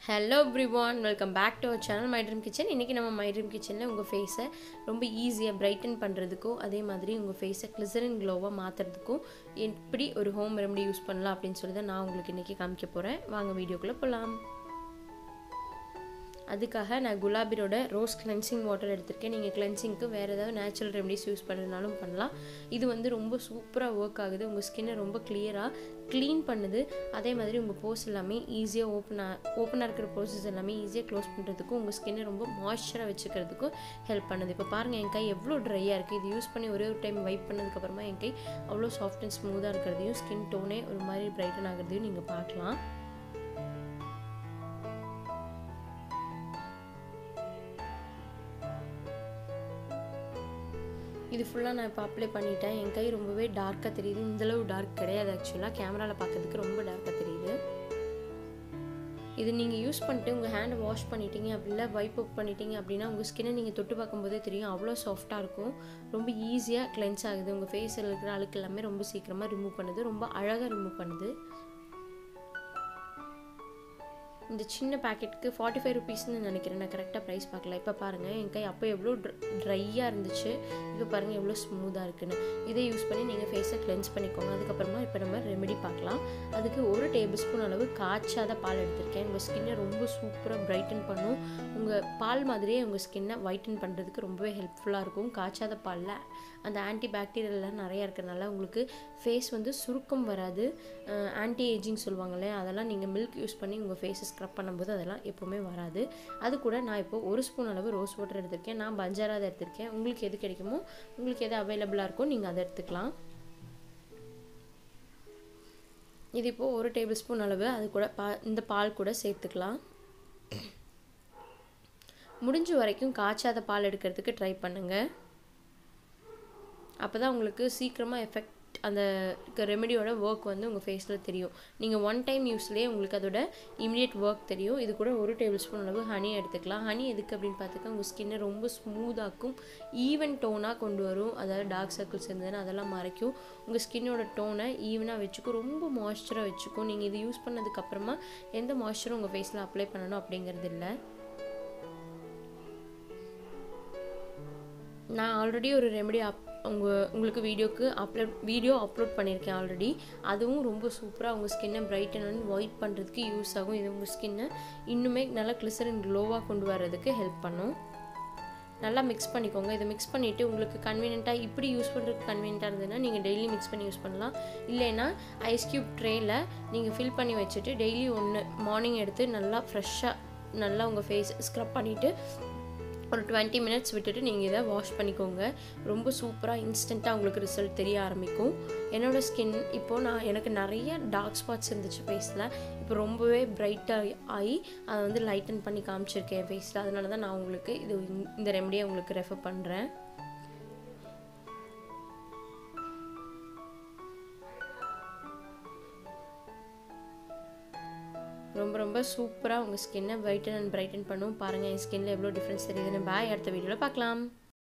hello everyone welcome back to our channel my dream kitchen இன்றைக்கி நம்ம my dream கிச்சனில் உங்கள் ஃபேஸை ரொம்ப ஈஸியாக பிரைட்டன் பண்ணுறதுக்கும் அதே மாதிரி உங்கள் ஃபேஸை கிளிசரின் க்ளோவாக மாற்றுறதுக்கும் எப்படி ஒரு ஹோம் ரெமடி யூஸ் பண்ணலாம் அப்படின்னு சொல்லி தான் நான் உங்களுக்கு இன்றைக்கி காமிக்க போகிறேன் வாங்க வீடியோக்குள்ளே போகலாம் அதுக்காக நான் குலாபிரோட ரோஸ் கிளென்சிங் வாட்டர் எடுத்திருக்கேன் நீங்கள் கிளென்சிங்க்கு வேறு ஏதாவது நேச்சுரல் ரெமடிஸ் யூஸ் பண்ணுறதுனாலும் பண்ணலாம் இது வந்து ரொம்ப சூப்பராக ஒர்க் ஆகுது உங்கள் ஸ்கின்னை ரொம்ப கிளியராக க்ளீன் பண்ணுது அதே மாதிரி உங்கள் போர்ஸ் எல்லாமே ஈஸியாக ஓப்பனாக ஓப்பனாக இருக்கிற போர்சஸ் எல்லாமே ஈஸியாக க்ளோஸ் பண்ணுறதுக்கும் உங்கள் ஸ்கின்னை ரொம்ப மாய்ஸ்சராக வச்சுக்கிறதுக்கும் ஹெல்ப் பண்ணுது இப்போ பாருங்கள் என் கை எவ்வளோ ட்ரையாக இருக்குது இது யூஸ் பண்ணி ஒரே ஒரு டைம் வைப் பண்ணதுக்கப்புறமா என் கை அவ்வளோ சாஃப்ட் அண்ட் ஸ்மூத்தாக இருக்கிறதையும் ஸ்கின் டோனே ஒரு மாதிரி பிரைட்டன் ஆகிறதையும் நீங்கள் பார்க்கலாம் இது ஃபுல்லாக நான் இப்போ அப்ளை பண்ணிட்டேன் என் கை ரொம்பவே டார்க்காக தெரியுது இந்தளவு டார்க் கிடையாது ஆக்சுவலாக கேமராவில் பார்க்கறதுக்கு ரொம்ப டார்க்காக தெரியுது இது நீங்கள் யூஸ் பண்ணிட்டு உங்கள் ஹேண்டை வாஷ் பண்ணிட்டீங்க அப்படி இல்லை வைப் அப் பண்ணிட்டீங்க அப்படின்னா உங்கள் ஸ்கின்னை நீங்கள் தொட்டு பார்க்கும்போதே தெரியும் அவ்வளோ சாஃப்டாக இருக்கும் ரொம்ப ஈஸியாக கிளென்ஸ் ஆகுது உங்கள் ஃபேஸில் இருக்கிற அழுக்கு எல்லாமே ரொம்ப சீக்கிரமாக ரிமூவ் பண்ணுது ரொம்ப அழகாக ரிமூவ் பண்ணுது இந்த சின்ன பேக்கெட்டுக்கு ஃபார்ட்டி ஃபைவ் ருபீஸ்னு நினைக்கிறேன் நான் கரெக்டாக ப்ரைஸ் பார்க்கல இப்போ பாருங்கள் என் கை அப்போ எவ்வளோ ட்ரையாக இருந்துச்சு இப்போ பாருங்கள் எவ்வளோ ஸ்மூத்தாக இருக்குன்னு இதை யூஸ் பண்ணி நீங்கள் ஃபேஸை கிளென்ஸ் பண்ணிக்கோங்க அதுக்கப்புறமா இப்போ நம்ம ரெமெடி பார்க்கலாம் அதுக்கு ஒரு டேபிள் ஸ்பூன் அளவு காய்ச்சாத பால் எடுத்திருக்கேன் உங்கள் ஸ்கின்னை ரொம்ப சூப்பராக பிரைட்டன் பண்ணும் உங்கள் பால் மாதிரியே உங்கள் ஸ்கின்னை ஒயிட்டன் பண்ணுறதுக்கு ரொம்பவே ஹெல்ப்ஃபுல்லாக இருக்கும் காய்ச்சாத பாலில் அந்த ஆன்டி பாக்டீரியல்லாம் நிறையா இருக்கிறனால உங்களுக்கு ஃபேஸ் வந்து சுருக்கம் வராது ஆன்டி ஏஜிங் சொல்லுவாங்களே அதெல்லாம் நீங்கள் மில்க் யூஸ் பண்ணி உங்கள் ஃபேஸை ஸ்க்ரப் பண்ணும்போது அதெல்லாம் எப்போவுமே வராது அது கூட நான் இப்போ ஒரு ஸ்பூன் அளவு ரோஸ் வாட்டர் எடுத்திருக்கேன் நான் பஞ்சாரா அதை எடுத்திருக்கேன் உங்களுக்கு எது கிடைக்குமோ உங்களுக்கு எது அவைலபிளாக இருக்கோ நீங்கள் அதை எடுத்துக்கலாம் இது இப்போது ஒரு டேபிள் ஸ்பூன் அளவு அது கூட பா இந்த பால் கூட சேர்த்துக்கலாம் முடிஞ்ச வரைக்கும் காய்ச்சாத பால் எடுக்கிறதுக்கு ட்ரை பண்ணுங்கள் அப்போ தான் உங்களுக்கு சீக்கிரமாக எஃபெக்ட் அந்த ரெமெடியோட ஒர்க் வந்து உங்கள் ஃபேஸில் தெரியும் நீங்கள் ஒன் டைம் யூஸ்லேயே உங்களுக்கு அதோட இமீடியட் ஒர்க் தெரியும் இது கூட ஒரு டேபிள் ஸ்பூன் அளவு ஹனி எடுத்துக்கலாம் ஹனி எதுக்கு அப்படின்னு பார்த்துக்க உங்கள் ஸ்கின்னை ரொம்ப ஸ்மூத்தாக்கும் ஈவன் டோனாக கொண்டு வரும் அதாவது டார்க் சர்க்கிள்ஸ் இருந்ததுன்னா அதெல்லாம் மறைக்கும் உங்கள் ஸ்கின்னோட டோனை ஈவனாக வச்சுக்கும் ரொம்ப மாய்ஸ்சராக வச்சுக்கும் நீங்கள் இது யூஸ் பண்ணதுக்கப்புறமா எந்த மாய்ஸ்சரும் உங்கள் ஃபேஸில் அப்ளை பண்ணணும் அப்படிங்கிறது இல்லை நான் ஆல்ரெடி ஒரு ரெமெடி அப் உங்கள் உங்களுக்கு வீடியோக்கு அப்லோட் வீடியோ அப்லோட் பண்ணியிருக்கேன் ஆல்ரெடி அதுவும் ரொம்ப சூப்பராக உங்கள் ஸ்கின்னை பிரைட்டன் அண்ட் ஒயிட் பண்ணுறதுக்கு யூஸ் ஆகும் இது உங்கள் ஸ்கின்னை இன்னுமே நல்லா கிளிசரின் க்ளோவாக கொண்டு வர்றதுக்கு ஹெல்ப் பண்ணும் நல்லா மிக்ஸ் பண்ணிக்கோங்க இதை மிக்ஸ் பண்ணிவிட்டு உங்களுக்கு கன்வீனியண்ட்டாக இப்படி யூஸ் பண்ணுறதுக்கு கன்வீனியண்ட்டாக இருந்ததுன்னா நீங்கள் டெய்லி மிக்ஸ் பண்ணி யூஸ் பண்ணலாம் இல்லைன்னா ஐஸ் க்யூப் ட்ரேயில் நீங்கள் ஃபில் பண்ணி வச்சுட்டு டெய்லி ஒன்று மார்னிங் எடுத்து நல்லா ஃப்ரெஷ்ஷாக நல்லா உங்கள் ஃபேஸ் ஸ்க்ரப் பண்ணிவிட்டு ஒரு டுவெண்ட்டி மினிட்ஸ் விட்டுட்டு நீங்கள் இதை வாஷ் பண்ணிக்கோங்க ரொம்ப சூப்பராக இன்ஸ்டண்ட்டாக உங்களுக்கு ரிசல்ட் தெரிய ஆரம்பிக்கும் என்னோடய ஸ்கின் இப்போது நான் எனக்கு நிறைய டார்க் ஸ்பாட்ஸ் இருந்துச்சு ஃபேஸில் இப்போ ரொம்பவே பிரைட்டாக ஆகி அதை வந்து லைட்டன் பண்ணி காமிச்சிருக்கேன் என் ஃபேஸில் அதனால தான் நான் உங்களுக்கு இது இந்த ரெமடியை உங்களுக்கு ரெஃபர் பண்ணுறேன் ரொம்ப ரொம்ப சூப்பராக உங்கள் ஸ்கின்னை பிரைட்டன் அண்ட் பிரைட்டன் பண்ணும் பாருங்கள் என் ஸ்கின்னில் எவ்வளோ டிஃப்ரென்ஸ் தெரியுதுன்னு பாய் அடுத்த வீடியோவில் பார்க்கலாம்